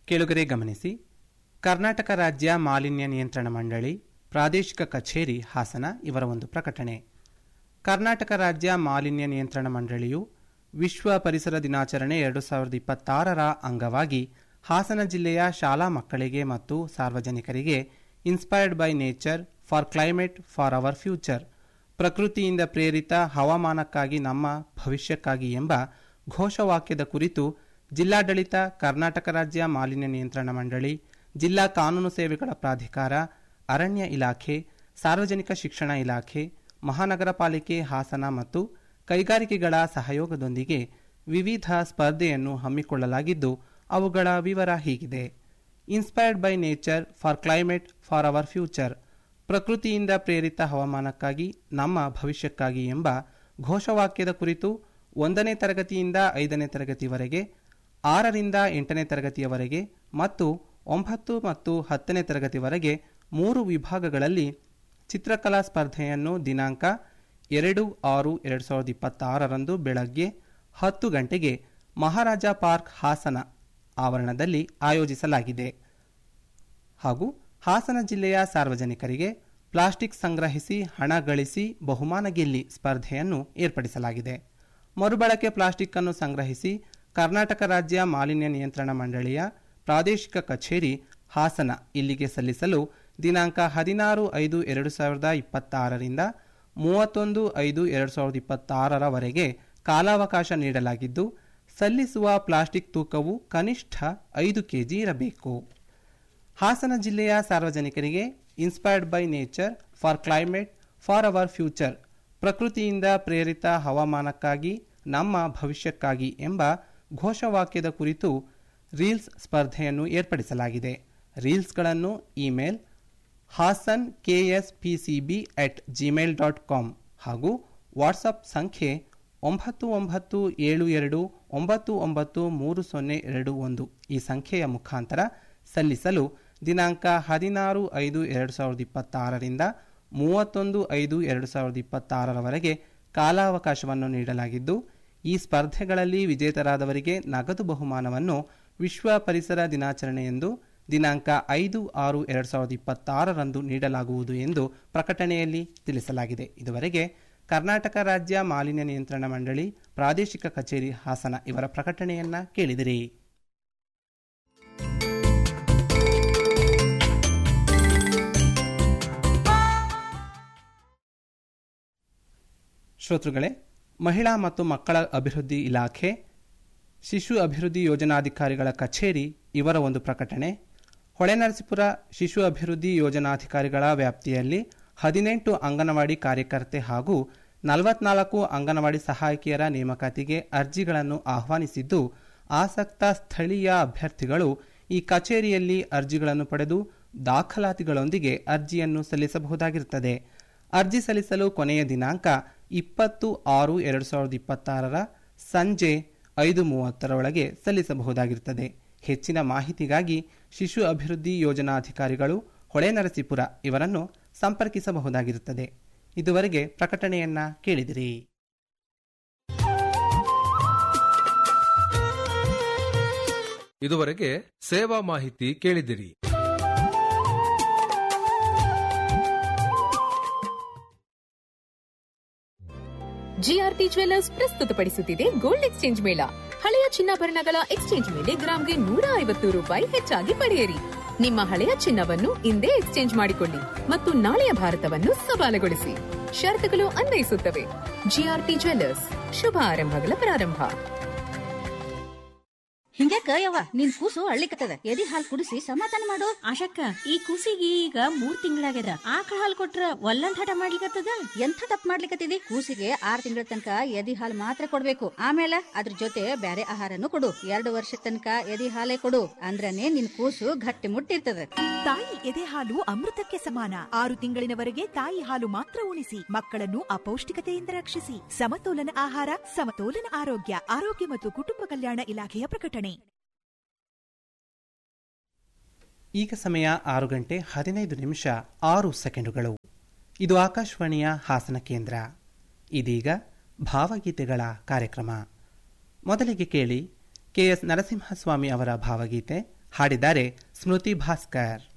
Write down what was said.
ಕೇಳುಗರೆ ಗಮನಿಸಿ ಕರ್ನಾಟಕ ರಾಜ್ಯ ಮಾಲಿನ್ಯ ನಿಯಂತ್ರಣ ಮಂಡಳಿ ಪ್ರಾದೇಶಿಕ ಕಚೇರಿ ಹಾಸನ ಇವರ ಒಂದು ಪ್ರಕಟಣೆ ಕರ್ನಾಟಕ ರಾಜ್ಯ ಮಾಲಿನ್ಯ ನಿಯಂತ್ರಣ ಮಂಡಳಿಯು ವಿಶ್ವ ಪರಿಸರ ದಿನಾಚರಣೆ ಎರಡು ಸಾವಿರದ ಇಪ್ಪತ್ತಾರರ ಅಂಗವಾಗಿ ಹಾಸನ ಜಿಲ್ಲೆಯ ಶಾಲಾ ಮಕ್ಕಳಿಗೆ ಮತ್ತು ಸಾರ್ವಜನಿಕರಿಗೆ inspired by nature for climate for our future ಪ್ರಕೃತಿಯಿಂದ ಪ್ರೇರಿತ ಹವಾಮಾನಕ್ಕಾಗಿ ನಮ್ಮ ಭವಿಷ್ಯಕ್ಕಾಗಿ ಎಂಬ ಘೋಷವಾಕ್ಯದ ಕುರಿತು ಜಿಲ್ಲಾಡಳಿತ ಕರ್ನಾಟಕ ರಾಜ್ಯ ಮಾಲಿನ್ಯ ನಿಯಂತ್ರಣ ಮಂಡಳಿ ಜಿಲ್ಲಾ ಕಾನೂನು ಸೇವೆಗಳ ಪ್ರಾಧಿಕಾರ ಅರಣ್ಯ ಇಲಾಖೆ ಸಾರ್ವಜನಿಕ ಶಿಕ್ಷಣ ಇಲಾಖೆ ಮಹಾನಗರ ಪಾಲಿಕೆ ಹಾಸನ ಮತ್ತು ಕೈಗಾರಿಕೆಗಳ ಸಹಯೋಗದೊಂದಿಗೆ ವಿವಿಧ ಸ್ಪರ್ಧೆಯನ್ನು ಹಮ್ಮಿಕೊಳ್ಳಲಾಗಿದ್ದು ಅವುಗಳ ವಿವರ ಹೀಗಿದೆ inspired by nature for climate for our future ಪ್ರಕೃತಿಯಿಂದ ಪ್ರೇರಿತ ಹವಾಮಾನಕ್ಕಾಗಿ ನಮ್ಮ ಭವಿಷ್ಯಕ್ಕಾಗಿ ಎಂಬ ಘೋಷವಾಕ್ಯದ ಕುರಿತು ಒಂದನೇ ತರಗತಿಯಿಂದ ಐದನೇ ತರಗತಿವರೆಗೆ ಆರರಿಂದ ಎಂಟನೇ ತರಗತಿಯವರೆಗೆ ಮತ್ತು ಒಂಬತ್ತು ಮತ್ತು ಹತ್ತನೇ ತರಗತಿವರೆಗೆ ಮೂರು ವಿಭಾಗಗಳಲ್ಲಿ ಚಿತ್ರಕಲಾ ಸ್ಪರ್ಧೆಯನ್ನು ದಿನಾಂಕ ಎರಡು ಆರು ಎರಡು ಸಾವಿರದ ಇಪ್ಪತ್ತಾರರಂದು ಬೆಳಗ್ಗೆ ಹತ್ತು ಗಂಟೆಗೆ ಮಹಾರಾಜ ಪಾರ್ಕ್ ಹಾಸನ ಆವರಣದಲ್ಲಿ ಆಯೋಜಿಸಲಾಗಿದೆ ಹಾಗೂ ಹಾಸನ ಜಿಲ್ಲೆಯ ಸಾರ್ವಜನಿಕರಿಗೆ ಪ್ಲಾಸ್ಟಿಕ್ ಸಂಗ್ರಹಿಸಿ ಹಣ ಗಳಿಸಿ ಬಹುಮಾನ ಗೆಲ್ಲಿ ಸ್ಪರ್ಧೆಯನ್ನು ಏರ್ಪಡಿಸಲಾಗಿದೆ ಮರುಬಳಕೆ ಪ್ಲಾಸ್ಟಿಕ್ ಅನ್ನು ಸಂಗ್ರಹಿಸಿ ಕರ್ನಾಟಕ ರಾಜ್ಯ ಮಾಲಿನ್ಯ ನಿಯಂತ್ರಣ ಮಂಡಳಿಯ ಪ್ರಾದೇಶಿಕ ಕಚೇರಿ ಹಾಸನ ಇಲ್ಲಿಗೆ ಸಲ್ಲಿಸಲು ದಿನಾಂಕ ಹದಿನಾರು ಐದು ಎರಡು ಸಾವಿರದ ಇಪ್ಪತ್ತಾರರಿಂದ ಮೂವತ್ತೊಂದು ಐದು ಎರಡು ಸಾವಿರದ ಇಪ್ಪತ್ತಾರರವರೆಗೆ ಕಾಲಾವಕಾಶ ನೀಡಲಾಗಿದ್ದು ಸಲ್ಲಿಸುವ ಪ್ಲಾಸ್ಟಿಕ್ ತೂಕವು ಕನಿಷ್ಠ ಐದು ಕೆಜಿ ಇರಬೇಕು ಹಾಸನ ಜಿಲ್ಲೆಯ ಸಾರ್ವಜನಿಕರಿಗೆ inspired by nature for climate for our future ಪ್ರಕೃತಿಯಿಂದ ಪ್ರೇರಿತ ಹವಾಮಾನಕ್ಕಾಗಿ ನಮ್ಮ ಭವಿಷ್ಯಕ್ಕಾಗಿ ಎಂಬ ಘೋಷವಾಕ್ಯದ ಕುರಿತು ರೀಲ್ಸ್ ಸ್ಪರ್ಧೆಯನ್ನು ಏರ್ಪಡಿಸಲಾಗಿದೆ ರೀಲ್ಸ್ಗಳನ್ನು email Hassan KS PCB at Gmail dot com ಹಾಗೂ ವಾಟ್ಸಪ್ ಸಂಖ್ಯೆ ಒಂಬತ್ತು ಒಂಬತ್ತು ಏಳು ಎರಡು ಒಂಬತ್ತು ಒಂಬತ್ತು ಮೂರು ಸೊನ್ನೆ ಎರಡು ಒಂದು ಈ ಸಂಖ್ಯೆಯ ಮುಖಾಂತರ ಸಲ್ಲಿಸಲು ದಿನಾಂಕ ಹದಿನಾರು ಐದು ಎರಡು ಸಾವಿರದ ಇಪ್ಪತ್ತಾರರಿಂದ ಮೂವತ್ತೊಂದು ಐದು ಎರಡು ಸಾವಿರದ ಇಪ್ಪತ್ತಾರರವರೆಗೆ ಕಾಲಾವಕಾಶವನ್ನು ನೀಡಲಾಗಿದ್ದು ಈ ಸ್ಪರ್ಧೆಗಳಲ್ಲಿ ವಿಜೇತರಾದವರಿಗೆ ನಗದು ಬಹುಮಾನವನ್ನು ವಿಶ್ವ ಪರಿಸರ ದಿನಾಚರಣೆಯೆಂದು ದಿನಾಂಕ ಐದು ಆರು ಎರಡು ಸಾವಿರದ ಇಪ್ಪತ್ತಾರರಂದು ನೀಡಲಾಗುವುದು ಎಂದು ಪ್ರಕಟಣೆಯಲ್ಲಿ ತಿಳಿಸಲಾಗಿದೆ ಇದುವರೆಗೆ ಕರ್ನಾಟಕ ರಾಜ್ಯ ಮಾಲಿನ್ಯ ನಿಯಂತ್ರಣ ಮಂಡಳಿ ಪ್ರಾದೇಶಿಕ ಕಚೇರಿ ಹಾಸನ ಇವರ ಪ್ರಕಟಣೆಯನ್ನ ಕೇಳಿದಿರಿ ಶ್ರೋತೃಗಳೇ ಮಹಿಳಾ ಮತ್ತು ಮಕ್ಕಳ ಅಭಿವೃದ್ಧಿ ಇಲಾಖೆ ಶಿಶು ಅಭಿವೃದ್ಧಿ ಯೋಜನಾಧಿಕಾರಿಗಳ ಕಚೇರಿ ಇವರ ಒಂದು ಪ್ರಕಟಣೆ ಹೊಳೆನರಸೀಪುರ ಶಿಶು ಅಭಿವೃದ್ಧಿ ಯೋಜನಾಧಿಕಾರಿಗಳ ವ್ಯಾಪ್ತಿಯಲ್ಲಿ ಹದಿನೆಂಟು ಅಂಗನವಾಡಿ ಕಾರ್ಯಕರ್ತೆ ಹಾಗೂ ನಲವತ್ನಾಲ್ಕು ಅಂಗನವಾಡಿ ಸಹಾಯಕಿಯರ ನೇಮಕಾತಿಗೆ ಅರ್ಜಿಗಳನ್ನು ಆಹ್ವಾನಿಸಿದ್ದು ಆಸಕ್ತ ಸ್ಥಳೀಯ ಅಭ್ಯರ್ಥಿಗಳು ಈ ಕಚೇರಿಯಲ್ಲಿ ಅರ್ಜಿಗಳನ್ನು ಪಡೆದು ದಾಖಲಾತಿಗಳೊಂದಿಗೆ ಅರ್ಜಿಯನ್ನು ಸಲ್ಲಿಸಬಹುದಾಗಿರುತ್ತದೆ ಅರ್ಜಿ ಸಲ್ಲಿಸಲು ಕೊನೆಯ ದಿನಾಂಕ ಇಪ್ಪತ್ತು ಆರು ಎರಡು ಸಾವಿರದ ಇಪ್ಪತ್ತಾರರ ಸಂಜೆ ಐದು ಮೂವತ್ತರ ಒಳಗೆ ಸಲ್ಲಿಸಬಹುದಾಗಿರುತ್ತದೆ ಹೆಚ್ಚಿನ ಮಾಹಿತಿಗಾಗಿ ಶಿಶು ಅಭಿವೃದ್ಧಿ ಯೋಜನಾಧಿಕಾರಿಗಳು ಹೊಳೆನರಸೀಪುರ ಇವರನ್ನು ಸಂಪರ್ಕಿಸಬಹುದಾಗಿರುತ್ತದೆ ಇದುವರೆಗೆ ಪ್ರಕಟಣೆಯನ್ನ ಕೇಳಿದಿರಿ ಇದುವರೆಗೆ ಸೇವಾ ಮಾಹಿತಿ ಕೇಳಿದಿರಿ ಜಿಆರ್ಟಿ ಜ್ವೆಲ್ಲರ್ಸ್ ಪ್ರಸ್ತುತಪಡಿಸುತ್ತಿದೆ ಗೋಲ್ಡ್ ಎಕ್ಸ್ಚೇಂಜ್ ಮೇಳ ಹಳೆಯ ಚಿನ್ನಾಭರಣಗಳ ಎಕ್ಸ್ಚೇಂಜ್ ಮೇಲೆ ಗ್ರಾಂಗೆ ನೂರ ಐವತ್ತು ರೂಪಾಯಿ ಹೆಚ್ಚಾಗಿ ಪಡೆಯಿರಿ ನಿಮ್ಮ ಹಳೆಯ ಚಿನ್ನವನ್ನು ಇಂದೇ ಎಕ್ಸ್ಚೇಂಜ್ ಮಾಡಿಕೊಳ್ಳಿ ಮತ್ತು ನಾಳೆಯ ಭಾರತವನ್ನು ಸವಾಲುಗೊಳಿಸಿ ಷರತ್ತುಗಳು ಅನ್ವಯಿಸುತ್ತವೆ ಜಿಆರ್ಟಿ ಜ್ವೆಲ್ಲರ್ಸ್ ಶುಭ ಆರಂಭಗಳ ಪ್ರಾರಂಭ ಹಿಂಗ್ಯಾಕ ಯವ್ವ ನಿನ್ ಕೂಸು ಅಳ್ಳಿಕತ್ತದ ಎದಿ ಹಾಲ್ ಕುಡಿಸಿ ಸಮಾಧಾನ ಮಾಡು ಆಶಕ್ಕ ಈ ಕೂಸಿಗೆ ಈಗ ಮೂರ್ ತಿಂಗಳಾಗ್ಯದ ಆಕಳ ಹಾಲ್ ಕೊಟ್ರ ಒಲ್ಲಂದ್ ಹಠ ಮಾಡ್ಲಿಕತ್ತದ ಎಂಥ ತಪ್ಪು ಮಾಡ್ಲಿಕತ್ತಿದಿ ಕೂಸಿಗೆ ಆರ್ ತಿಂಗಳ ತನಕ ಎದಿ ಹಾಲ್ ಮಾತ್ರ ಕೊಡ್ಬೇಕು ಆಮೇಲೆ ಅದ್ರ ಜೊತೆ ಬ್ಯಾರೆ ಆಹಾರನು ಕೊಡು ಎರಡು ವರ್ಷ ತನಕ ಎದಿ ಹಾಲೇ ಕೊಡು ಅಂದ್ರನೇ ನಿನ್ ಕೂಸು ಗಟ್ಟಿ ಮುಟ್ಟಿರ್ತದ ತಾಯಿ ಎದೆ ಹಾಲು ಅಮೃತಕ್ಕೆ ಸಮಾನ ಆರು ತಿಂಗಳಿನವರೆಗೆ ತಾಯಿ ಹಾಲು ಮಾತ್ರ ಉಣಿಸಿ ಮಕ್ಕಳನ್ನು ಅಪೌಷ್ಟಿಕತೆಯಿಂದ ರಕ್ಷಿಸಿ ಸಮತೋಲನ ಆಹಾರ ಸಮತೋಲನ ಆರೋಗ್ಯ ಆರೋಗ್ಯ ಮತ್ತು ಕುಟುಂಬ ಕಲ್ಯಾಣ ಇಲಾಖೆಯ ಪ್ರಕಟಣೆ ಈಗ ಸಮಯ ಆರು ಗಂಟೆ ಹದಿನೈದು ನಿಮಿಷ ಆರು ಸೆಕೆಂಡುಗಳು ಇದು ಆಕಾಶವಾಣಿಯ ಹಾಸನ ಕೇಂದ್ರ ಇದೀಗ ಭಾವಗೀತೆಗಳ ಕಾರ್ಯಕ್ರಮ ಮೊದಲಿಗೆ ಕೇಳಿ ಕೆಎಸ್ ನರಸಿಂಹಸ್ವಾಮಿ ಅವರ ಭಾವಗೀತೆ ಹಾಡಿದ್ದಾರೆ ಸ್ಮೃತಿ ಭಾಸ್ಕರ್